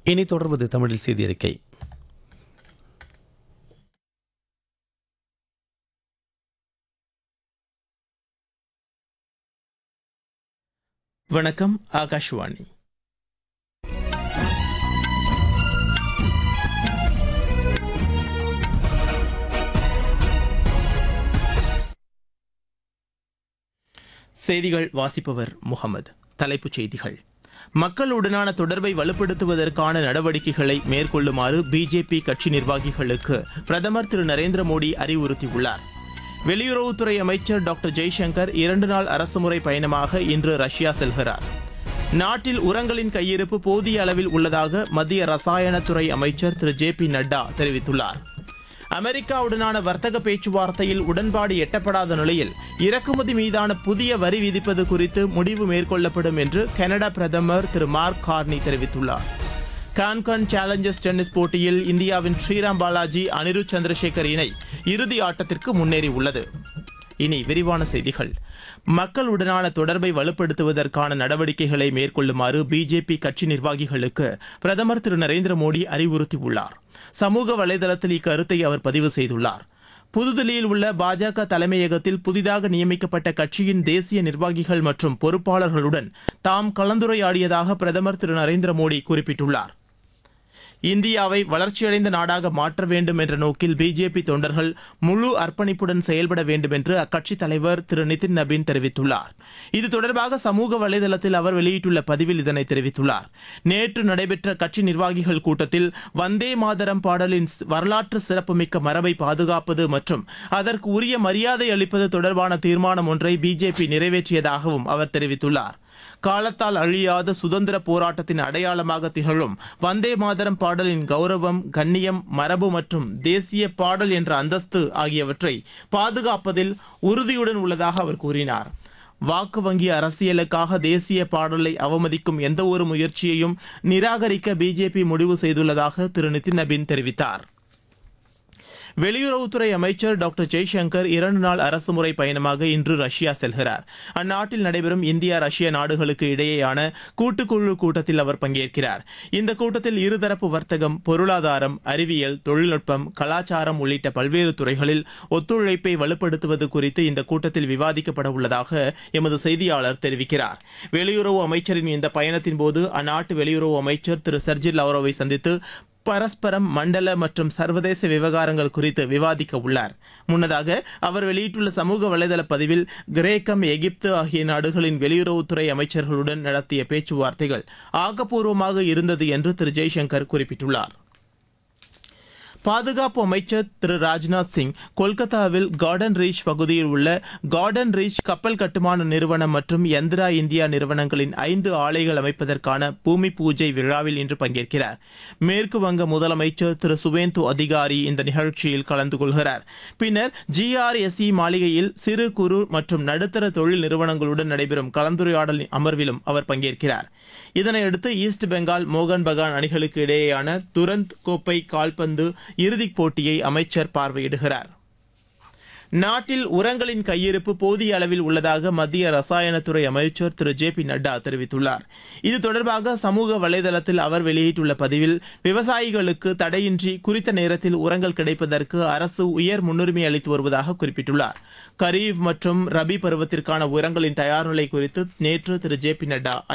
இனி தொடர்வது தமிழில் செய்தி அறிக்கை வணக்கம் ஆகாஷ்வாணி செய்திகள் வாசிப்பவர் முகமது தலைப்புச் செய்திகள் மக்களுடனான தொடர்பை வலுப்படுத்துவதற்கான நடவடிக்கைகளை மேற்கொள்ளுமாறு பிஜேபி கட்சி நிர்வாகிகளுக்கு பிரதமர் திரு நரேந்திர மோடி அறிவுறுத்தியுள்ளார் வெளியுறவுத்துறை அமைச்சர் டாக்டர் ஜெய்சங்கர் இரண்டு நாள் அரசுமுறை பயணமாக இன்று ரஷ்யா செல்கிறார் நாட்டில் உரங்களின் கையிருப்பு போதிய அளவில் உள்ளதாக மத்திய ரசாயனத்துறை அமைச்சர் திரு ஜே பி நட்டா தெரிவித்துள்ளார் அமெரிக்காவுடனான வர்த்தக பேச்சுவார்த்தையில் உடன்பாடு எட்டப்படாத நிலையில் இறக்குமதி மீதான புதிய வரி விதிப்பது குறித்து முடிவு மேற்கொள்ளப்படும் என்று கனடா பிரதமர் திரு மார்க் கார்னி தெரிவித்துள்ளார் கான்கான் சேலஞ்சர்ஸ் டென்னிஸ் போட்டியில் இந்தியாவின் ஸ்ரீராம் பாலாஜி அனிருத் சந்திரசேகர் இணை இறுதி ஆட்டத்திற்கு முன்னேறியுள்ளது இனி விரிவான செய்திகள் மக்களுடனான தொடர்பை வலுப்படுத்துவதற்கான நடவடிக்கைகளை மேற்கொள்ளுமாறு பிஜேபி கட்சி நிர்வாகிகளுக்கு பிரதமர் திரு நரேந்திர மோடி அறிவுறுத்தியுள்ளார் சமூக வலைதளத்தில் இக்கருத்தை அவர் பதிவு செய்துள்ளார் புதுதில்லியில் உள்ள பாஜக தலைமையகத்தில் புதிதாக நியமிக்கப்பட்ட கட்சியின் தேசிய நிர்வாகிகள் மற்றும் பொறுப்பாளர்களுடன் தாம் கலந்துரையாடியதாக பிரதமர் திரு நரேந்திர மோடி குறிப்பிட்டுள்ளார் இந்தியாவை வளர்ச்சியடைந்த நாடாக மாற்ற வேண்டும் என்ற நோக்கில் பிஜேபி தொண்டர்கள் முழு அர்ப்பணிப்புடன் செயல்பட வேண்டும் என்று அக்கட்சி தலைவர் திரு நிதின் நபீன் தெரிவித்துள்ளார் இது தொடர்பாக சமூக வலைதளத்தில் அவர் வெளியிட்டுள்ள பதிவில் இதனை தெரிவித்துள்ளார் நேற்று நடைபெற்ற கட்சி நிர்வாகிகள் கூட்டத்தில் வந்தே மாதரம் பாடலின் வரலாற்று சிறப்புமிக்க மரபை பாதுகாப்பது மற்றும் அதற்கு உரிய மரியாதை அளிப்பது தொடர்பான தீர்மானம் ஒன்றை பிஜேபி நிறைவேற்றியதாகவும் அவர் தெரிவித்துள்ளார் காலத்தால் அழியாத சுதந்திர போராட்டத்தின் அடையாளமாக திகழும் வந்தே மாதரம் பாடலின் கௌரவம் கண்ணியம் மரபு மற்றும் தேசிய பாடல் என்ற அந்தஸ்து ஆகியவற்றை பாதுகாப்பதில் உறுதியுடன் உள்ளதாக அவர் கூறினார் வாக்கு வங்கி அரசியலுக்காக தேசிய பாடலை அவமதிக்கும் எந்த ஒரு முயற்சியையும் நிராகரிக்க பிஜேபி முடிவு செய்துள்ளதாக திரு நிதின் நபீன் தெரிவித்தார் வெளியுறவுத்துறை அமைச்சர் டாக்டர் ஜெய்சங்கர் இரண்டு நாள் அரசுமுறை பயணமாக இன்று ரஷ்யா செல்கிறார் அந்நாட்டில் நடைபெறும் இந்தியா ரஷ்யா நாடுகளுக்கு இடையேயான கூட்டுக்குழு கூட்டத்தில் அவர் பங்கேற்கிறார் இந்த கூட்டத்தில் இருதரப்பு வர்த்தகம் பொருளாதாரம் அறிவியல் தொழில்நுட்பம் கலாச்சாரம் உள்ளிட்ட பல்வேறு துறைகளில் ஒத்துழைப்பை வலுப்படுத்துவது குறித்து இந்த கூட்டத்தில் விவாதிக்கப்பட உள்ளதாக எமது செய்தியாளர் தெரிவிக்கிறார் வெளியுறவு அமைச்சரின் இந்த பயணத்தின் போது அந்நாட்டு வெளியுறவு அமைச்சர் திரு சர்ஜில் லவ்ரோவை சந்தித்து பரஸ்பரம் மண்டல மற்றும் சர்வதேச விவகாரங்கள் குறித்து விவாதிக்க உள்ளார் முன்னதாக அவர் வெளியிட்டுள்ள சமூக வலைதள பதிவில் கிரேக்கம் எகிப்து ஆகிய நாடுகளின் வெளியுறவுத்துறை அமைச்சர்களுடன் நடத்திய பேச்சுவார்த்தைகள் ஆக்கப்பூர்வமாக இருந்தது என்று திரு ஜெய்சங்கர் குறிப்பிட்டுள்ளார் பாதுகாப்பு அமைச்சர் திரு ராஜ்நாத் சிங் கொல்கத்தாவில் கார்டன் ரீச் பகுதியில் உள்ள கார்டன் ரீச் கப்பல் கட்டுமான நிறுவனம் மற்றும் யந்திரா இந்தியா நிறுவனங்களின் ஐந்து ஆலைகள் அமைப்பதற்கான பூமி பூஜை விழாவில் இன்று பங்கேற்கிறார் மேற்கு வங்க முதலமைச்சர் திரு சுவேந்து அதிகாரி இந்த நிகழ்ச்சியில் கலந்து கொள்கிறார் பின்னர் ஜிஆர்எஸ்இ மாளிகையில் சிறு குறு மற்றும் நடுத்தர தொழில் நிறுவனங்களுடன் நடைபெறும் கலந்துரையாடல் அமர்விலும் அவர் பங்கேற்கிறார் இதனையடுத்து ஈஸ்ட் பெங்கால் மோகன் பகான் அணிகளுக்கு இடையேயான துரந்த் கோப்பை கால்பந்து இறுதிப் போட்டியை அமைச்சர் பார்வையிடுகிறார் நாட்டில் உரங்களின் கையிருப்பு போதிய அளவில் உள்ளதாக மத்திய ரசாயனத்துறை அமைச்சர் திரு ஜே பி நட்டா தெரிவித்துள்ளார் இது தொடர்பாக சமூக வலைதளத்தில் அவர் வெளியிட்டுள்ள பதிவில் விவசாயிகளுக்கு தடையின்றி குறித்த நேரத்தில் உரங்கள் கிடைப்பதற்கு அரசு உயர் முன்னுரிமை அளித்து வருவதாக குறிப்பிட்டுள்ளார் கரீப் மற்றும் ரபி பருவத்திற்கான உரங்களின் தயார் நிலை குறித்து நேற்று திரு ஜே பி நட்டா